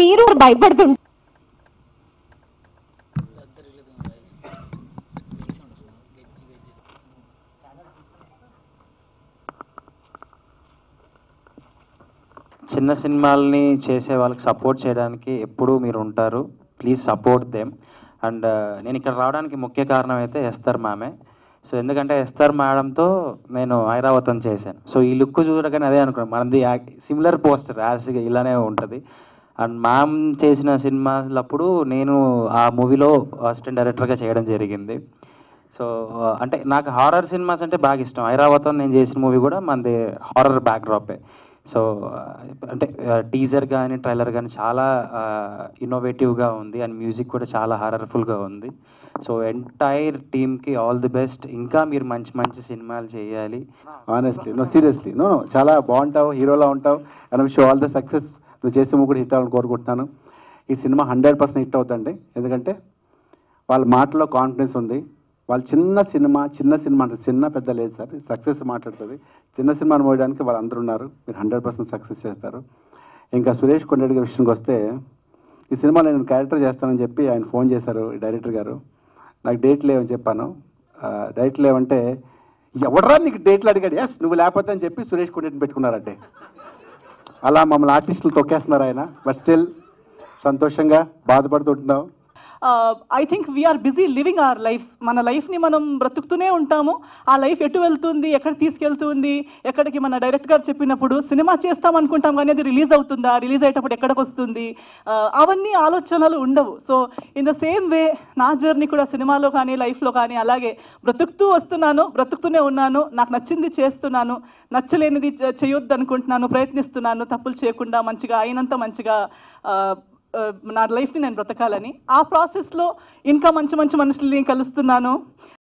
మీరు భయపడుతుంటారు చిన్న సినిమాల్ని చేసే వాళ్ళకి సపోర్ట్ చేయడానికి ఎప్పుడూ మీరు ఉంటారు ప్లీజ్ సపోర్ట్ దెమ్ అండ్ నేను ఇక్కడ రావడానికి ముఖ్య కారణం అయితే ఎస్తర్ మ్యామే సో ఎందుకంటే ఎస్తర్ మేడంతో నేను ఐరావతం చేశాను సో ఈ లుక్ చూడగానే అదే అనుకున్నాను మనది సిమిలర్ పోస్టర్ యాస్గా ఇలానే ఉంటుంది అండ్ మ్యామ్ చేసిన సినిమాలప్పుడు నేను ఆ మూవీలో అసిస్టెంట్ డైరెక్టర్గా చేయడం జరిగింది సో ఆ, అంటే నాకు హారర్ సినిమాస్ అంటే బాగా ఇష్టం ఐరావతం నేను చేసిన మూవీ కూడా మనది హారర్ బ్యాక్డ్రాపే సో ఆ, అంటే టీజర్ కానీ ట్రైలర్ కానీ చాలా ఇన్నోవేటివ్గా ఉంది అండ్ మ్యూజిక్ కూడా చాలా హారర్ఫుల్గా ఉంది సో ఎంటైర్ టీమ్కి ఆల్ ది బెస్ట్ ఇంకా మీరు మంచి మంచి సినిమాలు చేయాలి ఆనెస్ట్లీ నో సీరియస్లీ నో చాలా బాగుంటావు హీరోలా ఉంటావు and show all the success నువ్వు చేసే ముగ్గురు హిట్ అవ్వాలని కోరుకుంటున్నాను ఈ సినిమా హండ్రెడ్ పర్సెంట్ హిట్ అవుతుందండి ఎందుకంటే వాళ్ళ మాటలో కాన్ఫిడెన్స్ ఉంది వాళ్ళు చిన్న సినిమా చిన్న సినిమా అంటే చిన్న పెద్ద లేదు సార్ సక్సెస్ మాట్లాడుతుంది చిన్న సినిమాను మోయడానికి వాళ్ళు అందరూ ఉన్నారు మీరు హండ్రెడ్ పర్సెంట్ సక్సెస్ చేస్తారు ఇంకా సురేష్ కొండరెడ్డి గారి విషయానికి వస్తే ఈ సినిమా నేను క్యారెక్టర్ చేస్తానని చెప్పి ఆయన ఫోన్ చేశారు ఈ డైరెక్టర్ గారు నాకు డేట్ లేవని చెప్పాను ఆ, డేట్ లేవంటే ఎవడరా నీకు డేట్లు అడిగాడు ఎస్ నువ్వు లేకపోతే అని చెప్పి సురేష్ కొండరెడ్డిని పెట్టుకున్నారంటే అలా మమ్మల్ని ఆర్టిస్టులు తొక్కేస్తున్నారు ఆయన బట్ స్టిల్ సంతోషంగా బాధపడుతుంటున్నాం I think we are busy living our lives మన లైఫ్ని మనం బ్రతుకుతూనే ఉంటాము ఆ లైఫ్ ఎటు వెళ్తుంది ఎక్కడ తీసుకెళ్తుంది ఎక్కడికి మన డైరెక్ట్ గారు చెప్పినప్పుడు సినిమా చేస్తాం అనుకుంటాం కానీ అది రిలీజ్ అవుతుందా రిలీజ్ అయ్యేటప్పుడు ఎక్కడికి వస్తుంది ఆ, అవన్నీ ఆలోచనలు ఉండవు so in the same way నా జర్నీ కూడా సినిమాలో కానీ లైఫ్లో కానీ అలాగే బ్రతుకుతూ వస్తున్నాను బ్రతుకుతూనే ఉన్నాను నాకు నచ్చింది చేస్తున్నాను నచ్చలేనిది చే- చేయొద్దు అనుకుంటున్నాను ప్రయత్నిస్తున్నాను తప్పులు చేయకుండా మంచిగా అయినంత మంచిగా ఆ, ఆ, నా లైఫ్ని నేను బ్రతకాలని ఆ ప్రాసెస్లో ఇంకా మంచి మంచి మనుషుల్ని కలుస్తున్నాను